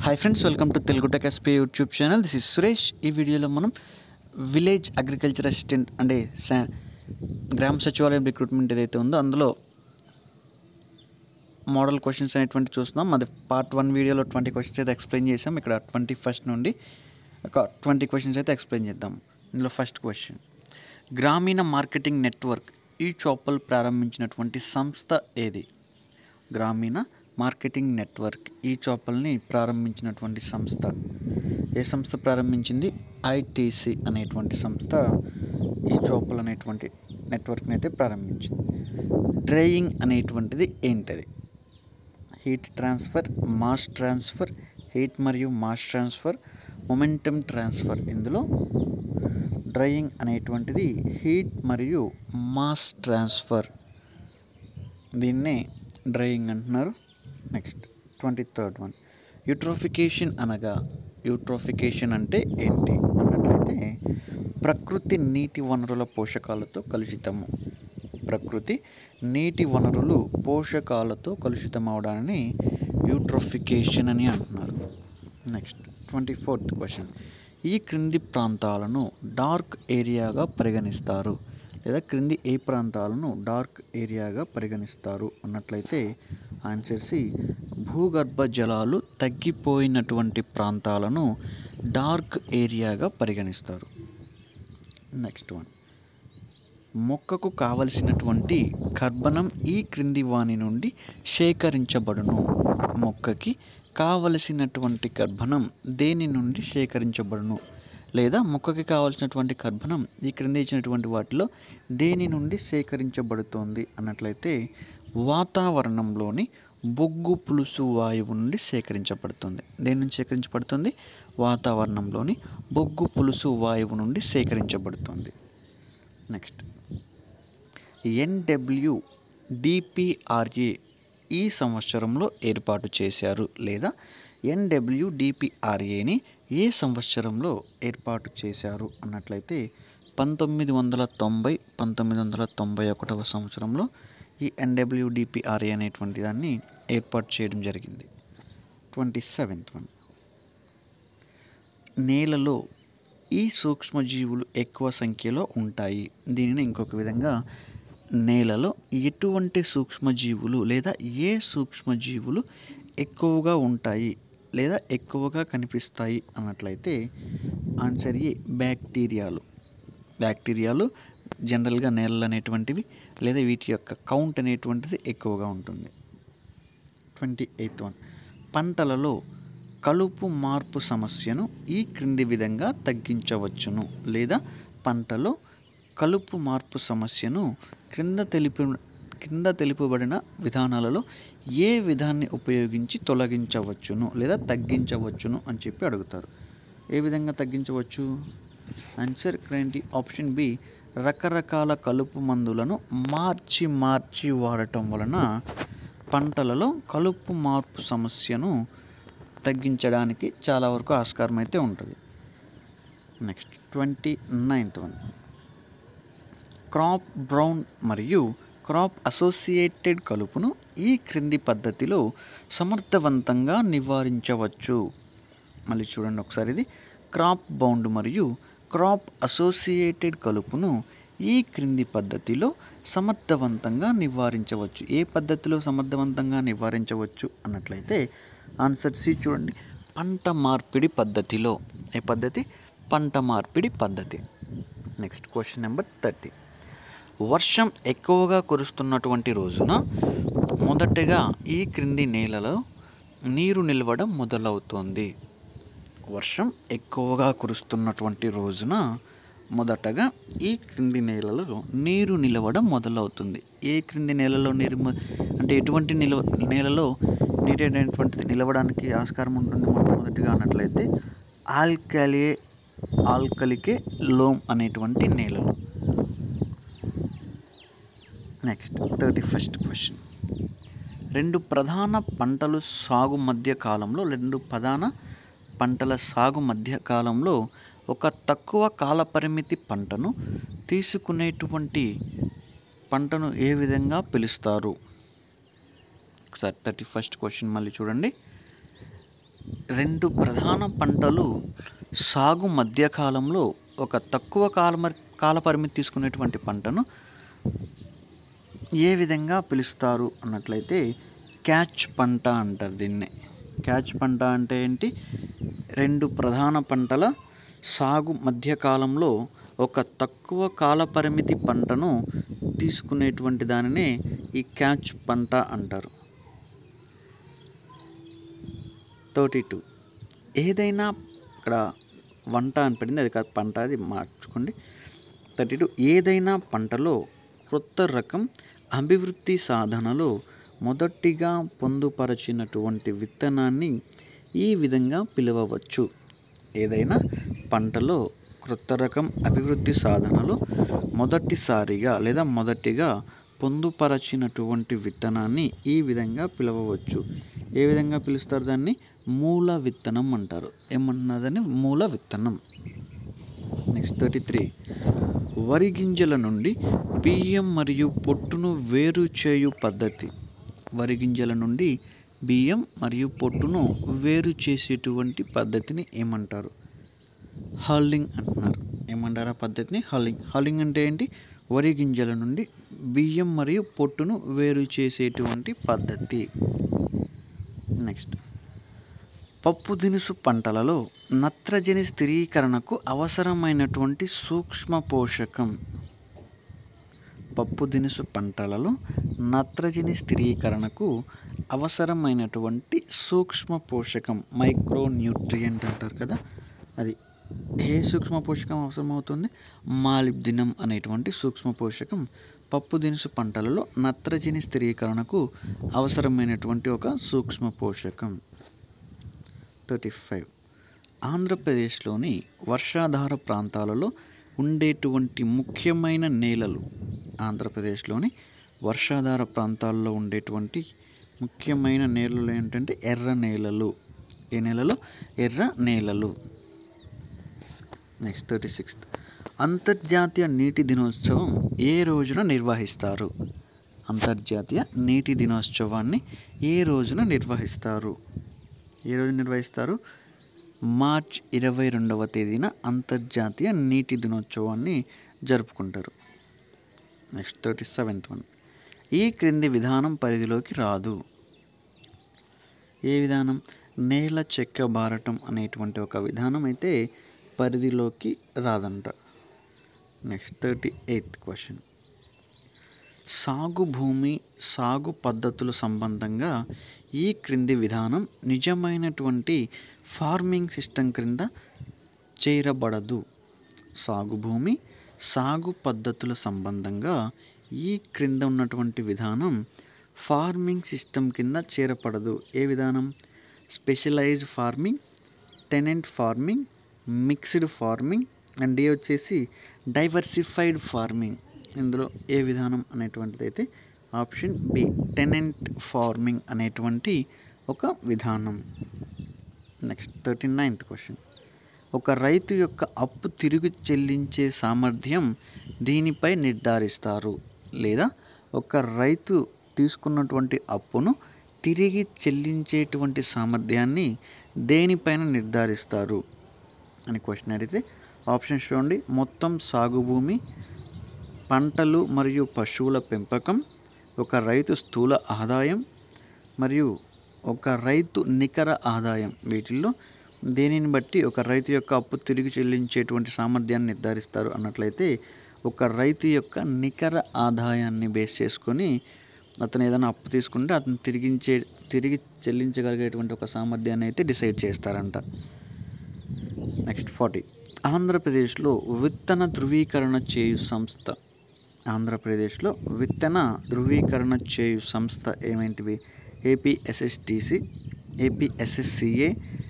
hi friends welcome to Telugu tech SP YouTube channel this is Suresh ఈ వీడియోలో మనం village agriculture assistant అంటే సా- గ్రామ సచివాలయం రిక్రూట్మెంట్ ఏదైతే ఉందో అందులో మోడల్ క్వశ్చన్స్ అనేటువంటి చూస్తున్నాం అది పార్ట్ వన్ వీడియోలో ట్వంటీ క్వశ్చన్స్ అయితే ఎక్స్ప్లెయిన్ చేసాం ఇక్కడ ట్వంటీ ఫస్ట్ నుండి ఒక ట్వంటీ క్వశ్చన్స్ అయితే ఎక్స్ప్లెయిన్ చేద్దాం ఇందులో ఫస్ట్ క్వశ్చన్ గ్రామీణ మార్కెటింగ్ నెట్వర్క్ ఈ చాపల్ ప్రారంభించినటువంటి సంస్థ ఏది గ్రామీణ మార్కెటింగ్ నెట్వర్క్ ఈ చాపల్ని ప్రారంభించినటువంటి సంస్థ ఏ సంస్థ ప్రారంభించింది ఐటీసీ అనేటువంటి సంస్థ ఈ చాపల్ అనేటువంటి నెట్వర్క్ని అయితే ప్రారంభించింది డ్రైయింగ్ అనేటువంటిది ఏంటది heat transfer mass transfer heat మరియు మాస్ ట్రాన్స్ఫర్ మొమెంటమ్ ట్రాన్స్ఫర్ ఇందులో డ్రైయింగ్ అనేటువంటిది హీట్ మరియు మాస్ ట్రాన్స్ఫర్ దీన్నే డ్రైయింగ్ అంటున్నారు next twenty third one eutrophication అనగా యూట్రోఫికేషన్ అంటే ఏంటి అన్నట్లయితే ప్రకృతి నీటి వనరుల పోషకాలతో కలుషితము ప్రకృతి నీటి వనరులు పోషకాలతో కలుషితం అవడాన్ని యూట్రోఫికేషన్ అని అంటున్నారు నెక్స్ట్ ట్వంటీ ఫోర్త్ క్వశ్చన్ ఈ క్రింది ప్రాంతాలను డార్క్ ఏరియాగా పరిగణిస్తారు లేదా క్రింది ఏ ప్రాంతాలను డార్క్ ఏరియాగా పరిగణిస్తారు అన్నట్లయితే ఆన్సర్ సి భూగర్భ జలాలు తగ్గిపోయినటువంటి ప్రాంతాలను డార్క్ ఏరియాగా పరిగణిస్తారు నెక్స్ట్ వన్ మొక్కకు కావలసినటువంటి కర్బనం ఈ క్రింది వాని నుండి సేకరించబడును మొక్కకి కావలసినటువంటి కర్బనం దేని నుండి సేకరించబడును లేదా మొక్కకి కావలసినటువంటి కర్బనం ఈ క్రింద ఇచ్చినటువంటి వాటిలో దేని నుండి సేకరించబడుతోంది అన్నట్లయితే వాతావరణంలోని బొగ్గు పులుసు వాయువు నుండి సేకరించబడుతుంది దేని నుంచి సేకరించబడుతుంది వాతావరణంలోని బొగ్గు పులుసు వాయువు నుండి సేకరించబడుతుంది నెక్స్ట్ ఎన్డబ్ల్యూ డిపిఆర్ఏ ఈ సంవత్సరంలో ఏర్పాటు చేశారు లేదా ఎన్డబ్ల్యూ డిపిఆర్ఏని ఏ సంవత్సరంలో ఏర్పాటు చేశారు అన్నట్లయితే పంతొమ్మిది వందల తొంభై పంతొమ్మిది వందల తొంభై ఒకటవ సంవత్సరంలో ఈ ఎన్డబ్ల్యూ డిపిఆర్ఏ అనేటువంటి దాన్ని ఏర్పాటు చేయడం జరిగింది ట్వంటీ సెవెంత్ వన్ నేలలో ఈ సూక్ష్మజీవులు ఎక్కువ సంఖ్యలో ఉంటాయి దీనిని ఇంకొక విధంగా నేలలో ఎటువంటి సూక్ష్మజీవులు లేదా ఏ సూక్ష్మజీవులు ఎక్కువగా ఉంటాయి లేదా ఎక్కువగా కనిపిస్తాయి అన్నట్లయితే ఆన్సర్ ఏ బ్యాక్టీరియాలు బ్యాక్టీరియాలు జనరల్గా నేలలు అనేటువంటివి లేదా వీటి యొక్క కౌంట్ అనేటువంటిది ఎక్కువగా ఉంటుంది ట్వంటీ ఎయిత్ వన్ పంటలలో కలుపు మార్పు సమస్యను ఈ క్రింది విధంగా తగ్గించవచ్చును లేదా పంటలో కలుపు మార్పు సమస్యను క్రింద తెలిపి కింద తెలుపబడిన విధానాలలో ఏ విధాన్ని ఉపయోగించి తొలగించవచ్చును లేదా తగ్గించవచ్చును అని చెప్పి అడుగుతారు ఏ విధంగా తగ్గించవచ్చు ఆన్సర్ క్రైంటి ఆప్షన్ బి రకరకాల కలుపు మందులను మార్చి మార్చి వాడటం వలన పంటలలో కలుపు మార్పు సమస్యను తగ్గించడానికి చాలా వరకు ఆస్కారం అయితే ఉంటుంది next twenty ninth one crop బ్రౌన్ మరియు క్రాప్ అసోసియేటెడ్ కలుపును ఈ క్రింది పద్ధతిలో సమర్థవంతంగా నివారించవచ్చు మళ్ళీ చూడండి ఒకసారి ఇది క్రాప్ బౌండ్ మరియు క్రాప్ అసోసియేటెడ్ కలుపును ఈ క్రింది పద్ధతిలో సమర్థవంతంగా నివారించవచ్చు ఏ పద్ధతిలో సమర్థవంతంగా నివారించవచ్చు అన్నట్లయితే ఆన్సర్ సి చూడండి పంట మార్పిడి పద్ధతిలో ఏ పద్ధతి పంట మార్పిడి పద్ధతి నెక్స్ట్ క్వశ్చన్ నెంబర్ థర్టీ వర్షం ఎక్కువగా కురుస్తున్నటువంటి రోజున మొదటగా ఈ క్రింది నేలలో నీరు నిలవడం మొదలవుతుంది వర్షం ఎక్కువగా కురుస్తున్నటువంటి రోజున మొదటగా ఈ క్రింది నేలలో నీరు నిలవడం మొదలవుతుంది ఏ క్రింది నేలలో నీరు మొ- అంటే ఎటువంటి నిలవ నేలలో నీరు అనేటువంటిది నిలవడానికి ఆస్కారం ఉంటుంది మొట్టమొదటిగా అన్నట్లయితే ఆల్కలే ఆల్కలికే లోమ్ అనేటువంటి నేలలు నెక్స్ట్ థర్టీ ఫస్ట్ క్వశ్చన్ రెండు ప్రధాన పంటలు సాగు మధ్య కాలంలో రెండు ప్రధాన పంటల సాగు మధ్య కాలంలో ఒక తక్కువ కాలపరిమితి పంటను తీసుకునేటువంటి పంటను ఏ విధంగా పిలుస్తారు ఒకసారి థర్టీ ఫస్ట్ క్వశ్చన్ మళ్ళీ చూడండి రెండు ప్రధాన పంటలు సాగు మధ్యకాలంలో ఒక తక్కువ కాల కాలపరిమితి తీసుకునేటువంటి పంటను ఏ విధంగా పిలుస్తారు అన్నట్లయితే క్యాచ్ పంట అంటారు దీన్ని క్యాచ్ పంట అంటే ఏంటి రెండు ప్రధాన పంటల సాగు మధ్యకాలంలో ఒక తక్కువ కాలపరిమితి పంటను తీసుకునేటువంటి దానినే ఈ క్యాచ్ పంట అంటారు థర్టీ టూ ఏదైనా ఇక్కడ వంట అని పడింది అది కాదు పంట అది మార్చుకోండి థర్టీ టూ ఏదైనా పంటలో క్రొత్త రకం అభివృద్ధి సాధనలో మొదటిగా పొందుపరచినటువంటి విత్తనాన్ని ఈ విధంగా పిలవవచ్చు ఏదైనా పంటలో క్రొత్త రకం అభివృద్ధి సాధనలో మొదటిసారిగా లేదా మొదటిగా పొందుపరచినటువంటి విత్తనాన్ని ఈ విధంగా పిలవవచ్చు ఏ విధంగా పిలుస్తారు దాన్ని మూల విత్తనం అంటారు ఏమన్నదని మూల విత్తనం నెక్స్ట్ థర్టీ త్రీ వరి గింజల నుండి బియ్యం మరియు పొట్టును వేరు చేయు పద్ధతి వరి గింజల నుండి బియ్యం మరియు పొట్టును వేరు చేసేటువంటి పద్ధతిని ఏమంటారు హాలింగ్ అంటున్నారు ఏమంటారు ఆ పద్ధతిని హాలింగ్ హాలింగ్ అంటే ఏంటి వరి గింజల నుండి బియ్యం మరియు పొట్టును వేరు చేసేటువంటి పద్ధతి నెక్స్ట్ పప్పు దినుసు పంటలలో నత్రజని స్థిరీకరణకు అవసరమైనటువంటి సూక్ష్మ పోషకం పప్పు దినుసు పంటలలో నత్రజని స్థిరీకరణకు అవసరమైనటువంటి సూక్ష్మ పోషకం మైక్రో న్యూట్రియంట్ అంటారు కదా అది ఏ సూక్ష్మ పోషకం అవసరమవుతుంది మాలిబ్దినం అనేటువంటి సూక్ష్మ పోషకం పప్పు దినుసు పంటలలో నత్రజని స్థిరీకరణకు అవసరమైనటువంటి ఒక సూక్ష్మ పోషకం థర్టీ ఫైవ్ ఆంధ్రప్రదేశ్లోని వర్షాధార ప్రాంతాలలో ఉండేటువంటి ముఖ్యమైన నేలలు ఆంధ్రప్రదేశ్లోని వర్షాధార ప్రాంతాల్లో ఉండేటువంటి ముఖ్యమైన నేలలు ఏంటంటే ఎర్ర నేలలు ఏ నేలలు ఎర్ర నేలలు నెక్స్ట్ థర్టీ సిక్స్త్ అంతర్జాతీయ నీటి దినోత్సవం ఏ రోజున నిర్వహిస్తారు అంతర్జాతీయ నీటి దినోత్సవాన్ని ఏ రోజున నిర్వహిస్తారు ఏ రోజు నిర్వహిస్తారు మార్చ్ ఇరవై రెండవ తేదీన అంతర్జాతీయ నీటి దినోత్సవాన్ని జరుపుకుంటారు నెక్స్ట్ థర్టీ సెవెంత్ వన్ ఈ క్రింది విధానం పరిధిలోకి రాదు ఏ విధానం నేల చెక్క బారటం అనేటువంటి ఒక విధానం అయితే పరిధిలోకి రాదంట నెక్స్ట్ థర్టీ ఎయిత్ క్వశ్చన్ సాగు భూమి సాగు పద్ధతుల సంబంధంగా ఈ క్రింది విధానం నిజమైనటువంటి ఫార్మింగ్ సిస్టమ్ క్రింద చేరబడదు సాగు భూమి సాగు పద్ధతుల సంబంధంగా ఈ క్రింద ఉన్నటువంటి విధానం ఫార్మింగ్ సిస్టమ్ కింద చేరపడదు ఏ విధానం specialised farming tenant farming mixed farming and ఏ వచ్చేసి డైవర్సిఫైడ్ ఫార్మింగ్ ఇందులో ఏ విధానం అనేటువంటిది అయితే ఆప్షన్ బి టెనెంట్ ఫార్మింగ్ అనేటువంటి ఒక విధానం నెక్స్ట్ థర్టీ నైన్త్ క్వశ్చన్ ఒక రైతు యొక్క అప్పు తిరిగి చెల్లించే సామర్థ్యం దీనిపై నిర్ధారిస్తారు లేదా ఒక రైతు తీసుకున్నటువంటి అప్పును తిరిగి చెల్లించేటువంటి సామర్థ్యాన్ని దేనిపైన నిర్ధారిస్తారు అని క్వశ్చన్ అడిగితే ఆప్షన్స్ చూడండి మొత్తం సాగు భూమి పంటలు మరియు పశువుల పెంపకం ఒక రైతు స్థూల ఆదాయం మరియు ఒక రైతు నికర ఆదాయం వీటిల్లో దేనిని బట్టి ఒక రైతు యొక్క అప్పు తిరిగి చెల్లించేటువంటి సామర్థ్యాన్ని నిర్ధారిస్తారు అన్నట్లయితే ఒక రైతు యొక్క నికర ఆదాయాన్ని బేస్ చేసుకొని అతను ఏదైనా అప్పు తీసుకుంటే అతను తిరిగించే తిరిగి చెల్లించగలిగేటువంటి ఒక సామర్థ్యాన్ని అయితే డిసైడ్ చేస్తారంట నెక్స్ట్ ఫార్టీ ఆంధ్రప్రదేశ్లో విత్తన ధృవీకరణ చేయు సంస్థ ఆంధ్రప్రదేశ్లో విత్తన ధృవీకరణ చేయు సంస్థ ఏమేంటివి APSSTC APSSCA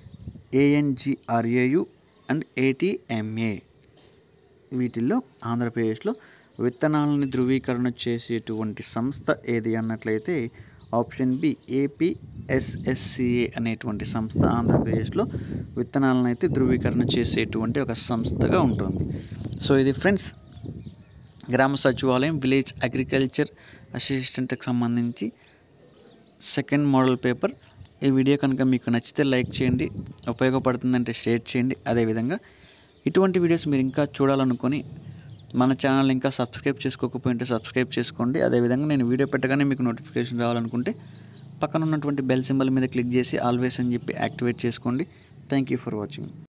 ANGRAU and ATMA వీటిల్లో ఆంధ్రప్రదేశ్లో విత్తనాలని ధృవీకరణ చేసేటువంటి సంస్థ ఏది అన్నట్లయితే ఆప్షన్ బి ఏపీఎస్ఎస్సిఏ అనేటువంటి సంస్థ ఆంధ్రప్రదేశ్లో విత్తనాలను అయితే ధృవీకరణ చేసేటువంటి ఒక సంస్థగా ఉంటుంది సో ఇది ఫ్రెండ్స్ గ్రామ సచివాలయం విలేజ్ అగ్రికల్చర్ అసిస్టెంట్కి సంబంధించి సెకండ్ మోడల్ పేపర్ ఈ వీడియో కనుక మీకు నచ్చితే లైక్ చేయండి ఉపయోగపడుతుందంటే షేర్ చేయండి అదేవిధంగా ఇటువంటి వీడియోస్ మీరు ఇంకా చూడాలనుకొని మన ఛానల్ ఇంకా సబ్స్క్రైబ్ చేసుకోకపోయింటే సబ్స్క్రైబ్ చేసుకోండి అదేవిధంగా నేను వీడియో పెట్టగానే మీకు నోటిఫికేషన్ రావాలనుకుంటే పక్కన ఉన్నటువంటి బెల్ సింబల్ మీద క్లిక్ చేసి ఆల్వేస్ అని చెప్పి యాక్టివేట్ చేసుకోండి థ్యాంక్ యూ ఫర్ వాచింగ్